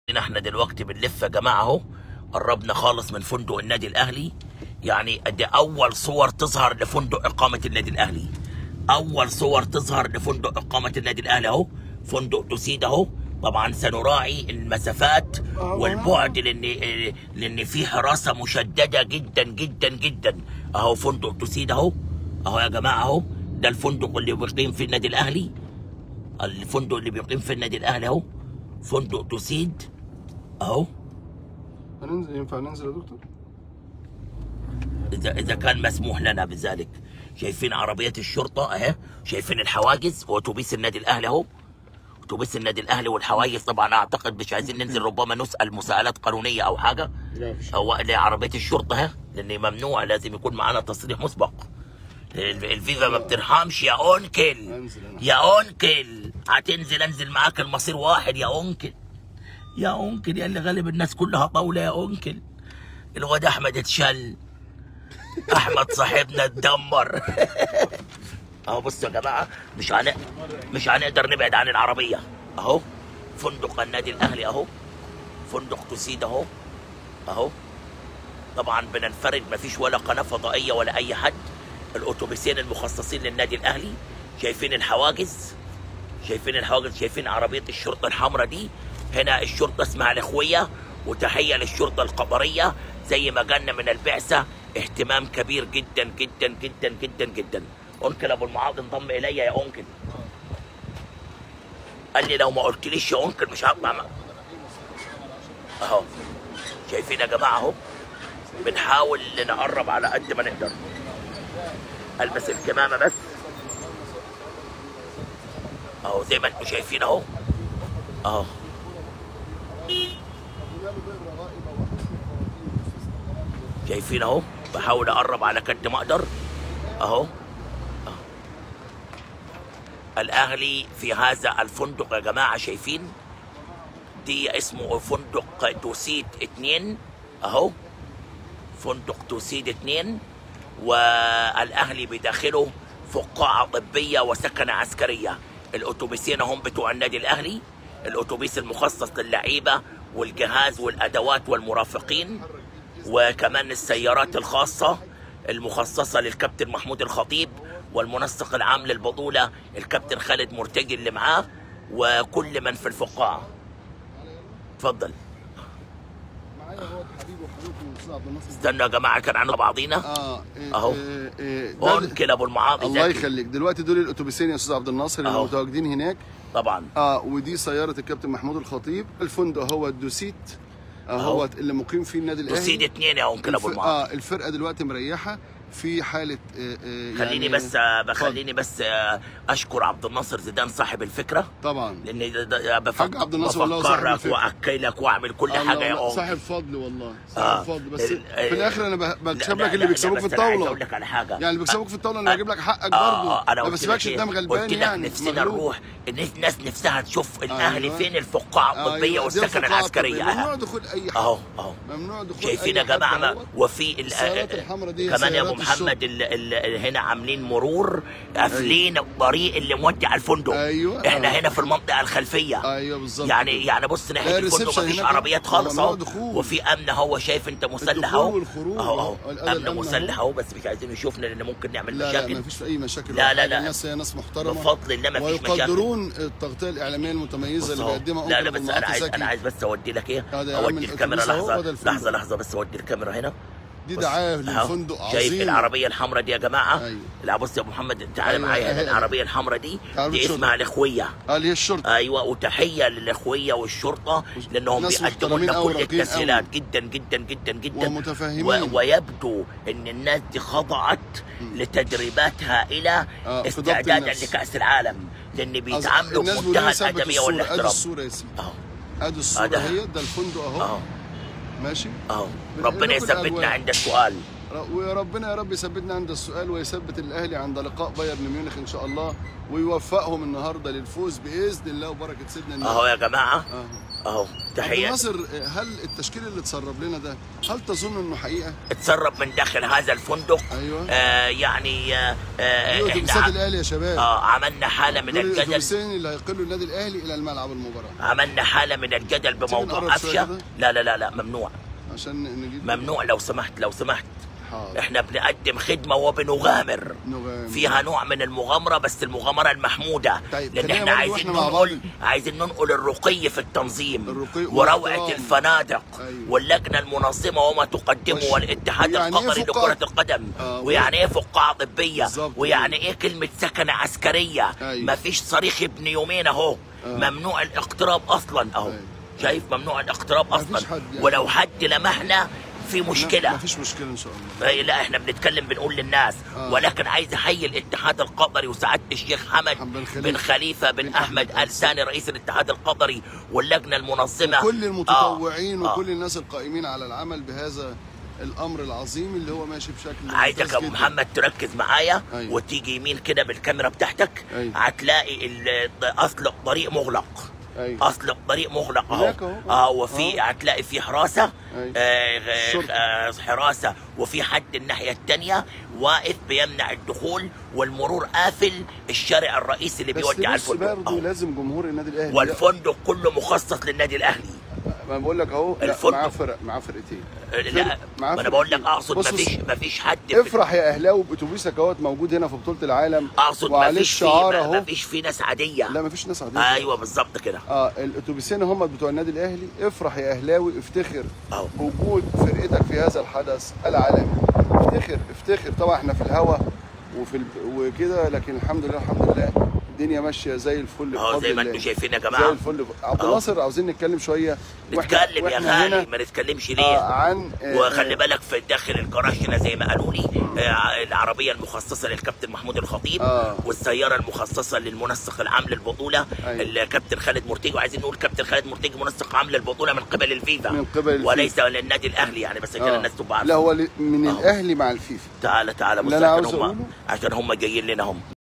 احنا دلوقتي بنلف يا جماعه اهو قربنا خالص من فندق النادي الاهلي يعني دي اول صور تظهر لفندق اقامه النادي الاهلي اول صور تظهر لفندق اقامه النادي الاهلي اهو فندق تسيد اهو طبعا سنراعي المسافات والبعد لان لان في حراسه مشدده جدا جدا جدا اهو فندق تسيد اهو اهو يا جماعه اهو ده الفندق اللي بيقيم في النادي الاهلي الفندق اللي بيقيم في النادي الاهلي اهو فندق تسيد اهو هننزل ينفع ننزل يا دكتور؟ اذا اذا كان مسموح لنا بذلك شايفين عربيه الشرطه اهي شايفين الحواجز واتوبيس النادي الاهلي اهو اتوبيس النادي الاهلي والحواجز طبعا اعتقد مش عايزين ننزل ربما نسال مساءلات قانونيه او حاجه لا مفيش هو لعربيه الشرطه اهي لان ممنوع لازم يكون معانا تصريح مسبق ال- الفيزا ما بترحمش يا اونكل انزل انا يا اونكل هتنزل انزل معاك المصير واحد يا اونكل يا اونكل يا اللي غالب الناس كلها طاوله يا اونكل الواد احمد اتشل احمد صاحبنا اتدمر اهو بصوا يا جماعه مش هن... مش هنقدر نبعد عن العربيه اهو فندق النادي الاهلي اهو فندق تسيد اهو اهو طبعا بننفرد مفيش ولا قناه فضائيه ولا اي حد الاتوبيسين المخصصين للنادي الاهلي شايفين الحواجز شايفين الحواجز شايفين عربيه الشرطه الحمراء دي هنا الشرطه اسمها الاخويه وتحيه للشرطه القطريه زي ما جالنا من البعثه اهتمام كبير جدا جدا جدا جدا جدا انكل ابو المعاض انضم الي يا انكل قال لي لو ما قلتليش يا انكل مش هطلع معاك. اهو شايفين يا جماعه اهو بنحاول نقرب على قد ما نقدر البس الكمامه بس اهو زي ما انتم شايفين اهو اهو شايفين اهو بحاول اقرب على قد ما اقدر اهو أهو. الاهلي في هذا الفندق يا جماعه شايفين دي اسمه فندق توسيد اتنين اهو فندق توسيد اتنين والاهلي بداخله فقاعه طبيه وسكنه عسكريه الاتوبيسين هم بتوع النادي الاهلي الاتوبيس المخصص للعيبه والجهاز والادوات والمرافقين وكمان السيارات الخاصه المخصصه للكابتن محمود الخطيب والمنسق العام للبطوله الكابتن خالد مرتجي اللي معاه وكل من في الفقاعه اتفضل معايا هو حبيبي وحبيبي الاستاذ عبد الناصر استنوا يا جماعه كان عندنا بعضينا اه إيه أهو. إيه إيه ده- انكل ابو المعاطي الله زكي. يخليك دلوقتي دول الاتوبيسين يا استاذ عبد الناصر اللي أهو. متواجدين هناك طبعا اه ودي سياره الكابتن محمود الخطيب الفندق هو الدوسيت آه أهو. هو اللي مقيم فيه النادي الاهلي تسيد اتنين يا انكل ابو الف... المعاطي اه الفرقه دلوقتي مريحه في حاله آه آه خليني يعني بس بخليني بس آه، اشكر عبد الناصر زيدان صاحب الفكره طبعا لاني ده- ده- بفك- حاج عبد الناصر والله صاحب بفكرك الفكرة. واكلك واعمل كل الله حاجه يا الله، انكل صاحب فضل والله صاحب آه. فضل بس ال- في الاخر انا بك- لا- بكسب لا- لك اللي لا- بيكسبوك لا، في بس أنا عايز الطاوله اقول لك على حاجه يعني اللي بيكسبوك في الطاوله انا آه، هجيب لك حقك آه، برضه آه، انا ما قلت بسيبكش لك قدام إيه؟ غلبان قلت لك يعني نفسنا مغلوب. نروح الناس الناس نفسها تشوف الاهلي أيوة. فين الفقاعه الطبيه أيوة، دي والسكن الفقاعة العسكريه الطبية. ممنوع أهو. دخول اي حد اهو اهو ممنوع دخول شايفين أي يا جماعه حد ما أهوت. وفي ال- السيارات الحمراء دي كمان يا ابو سيارات محمد ال ال هنا عاملين مرور قافلين الطريق اللي مودي على الفندق أيوة. احنا آه. هنا في المنطقه الخلفيه ايوه بالظبط يعني يعني بص لا، ناحيه الفندق الريسبشن مفيش هناك عربيات خالص ممنوع اهو دخول. وفي امن هو شايف انت مسلح الدخول اهو والخروج اهو اهو والأذى امن الأمن مسلح أهو. اهو بس مش عايزين يشوفنا لان ممكن نعمل لا لا مشاكل ما فيش اي مشاكل لا، ولا لا، حاجة. لا. الناس هي ناس محترمه بفضل الله ما فيش مشاكل ويقدرون التغطيه الاعلاميه المتميزه بص اللي أهو. بيقدمها لا أنكل لا أبو بس انا المعاطي عايز زكي. انا عايز بس اودي لك ايه هذا يا عم اودي الكاميرا الأتوبيس أهو، لحظه وده الفندق. لحظه لحظه بس اودي الكاميرا هنا دي بص. دعايه أهو. للفندق شايف عظيم العربيه الحمراء دي يا جماعه أيوة. لا بص يا ابو محمد تعالى أيوة، معايا هنا أهي. العربيه الحمراء دي عربية دي الشرطة. اسمها الاخويه اه اللي هي الشرطه ايوه وتحيه للاخويه والشرطه لانهم ناس بيقدموا محترمين لنا أوي، كل راقيين التسهيلات أوي. جدا جدا جدا جدا ومتفاهمين. و... ويبدو ان الناس دي خضعت لتدريبات هائله آه، في ضبط استعدادا النفس. لكاس العالم لان بيتعاملوا الناس بمنتهى بيقولوا ثبت الادبيه الصورة. ادي والاحترام الصوره يا سيدي اهو ادي الصوره ده. هي ده الفندق اهو اهو ماشي اهو بنقل ربنا لكم يثبتنا الأجواء. عند السؤال وربنا يا رب يثبتنا عند السؤال ويثبت الاهلي عند لقاء بايرن ميونخ ان شاء الله ويوفقهم النهارده للفوز باذن الله وبركه سيدنا النبي اهو يا جماعه اهو اهو عبد تحيه الناصر هل التشكيل اللي اتسرب لنا ده هل تظن انه حقيقه؟ اتسرب من داخل هذا الفندق ايوه آه يعني آه آه دول احنا اتوبيسات ع- الاهلي يا شباب آه عملنا حاله من دول الجدل الاتوبيسين اللي هيقلوا النادي الاهلي الى الملعب المباراه عملنا حاله من الجدل نقرب بموضوع شوية قفشه كده؟ لا لا لا لا ممنوع عشان نجيب ممنوع لو سمحت لو سمحت حاضر احنا بنقدم خدمه وبنغامر نغام. فيها نوع من المغامره بس المغامره المحموده طيب، لان خلينا احنا برضو عايزين واحنا مع ننقل بعض. عايزين ننقل الرقي في التنظيم الرقي وروعه والاحترام. الفنادق أيوة. واللجنه المنظمه وما تقدمه وش- والاتحاد ويعني إيه القطري فقاعة؟ لكره القدم آه، ويعني ايه فقاعه طبيه بالظبط. ويعني ايه كلمه سكنه عسكريه أيوة. مفيش صريخ ابن يومين اهو آه. ممنوع الاقتراب اصلا اهو أيوة. شايف ممنوع الاقتراب مفيش اصلا حد يعني. ولو حد لمحنا في مشكله مفيش مشكله ان شاء الله فهي لا احنا بنتكلم بنقول للناس آه. ولكن عايز احيي الاتحاد القطري وسعاده الشيخ حمد حمد بن خليفة. بن خليفه بن, بن احمد أحمد ال ثاني رئيس الاتحاد القطري واللجنه المنظمه كل المتطوعين آه. وكل الناس القائمين على العمل بهذا الامر العظيم اللي هو ماشي بشكل عايزك ممتاز يا ابو جداً. محمد تركز معايا أيوة. وتيجي يمين كده بالكاميرا بتاعتك أيوة. هتلاقي ال- اصل الطريق مغلق ايوه اصل الطريق مغلق هناك اهو أهو. اه وفي آه. هتلاقي في حراسه أيوة. آه غ- شرطة. آه حراسه وفي حد الناحيه الثانيه واقف بيمنع الدخول والمرور قافل الشارع الرئيسي اللي بس بيودي على بص الفندق برضه أهو. لازم جمهور النادي الاهلي والفندق كله مخصص للنادي الاهلي ما بقول لك اهو لا الفندق. معاه فرق معاه فرقتين لا فرق- معاه ما انا بقول لك فرقتين. اقصد بص ما فيش بص، ما فيش حد في- افرح يا اهلاوي باتوبيسك اهوت موجود هنا في بطوله العالم اقصد ما وعليه فيش في الشعار ما اهو فيش في ناس عاديه لا مفيش ناس عاديه ايوه بالظبط كده اه الاتوبيسين هم بتوع النادي الاهلي افرح يا اهلاوي افتخر اهو بوجود فرقتك في هذا الحدث العالمي افتخر افتخر طبعا احنا في الهوا وفي ال... وكده لكن الحمد لله الحمد لله الدنيا ماشيه زي الفل اهو بفضل زي ما الله. انتم شايفين يا زي جماعه الفل عبد أهو. الناصر عاوزين نتكلم شويه وإحنا- نتكلم يا وإحنا غالي هنا ما نتكلمش آه ليه عن آه وخلي بالك في داخل الجراج هنا زي ما قالوا لي آه، العربيه المخصصه للكابتن محمود الخطيب آه. والسياره المخصصه للمنسق العام للبطوله أيوة. الكابتن خالد مرتجي وعايزين نقول كابتن خالد مرتجي منسق عام للبطوله من قبل الفيفا من قبل الفيفا. وليس للنادي الاهلي يعني بس عشان آه. الناس تبقى لا عارفه هو ل- من أهو. الاهلي مع الفيفا تعالى تعالى بص اللي أنا عشان عاوز هم أقوله؟ عشان هم جايين لنا هم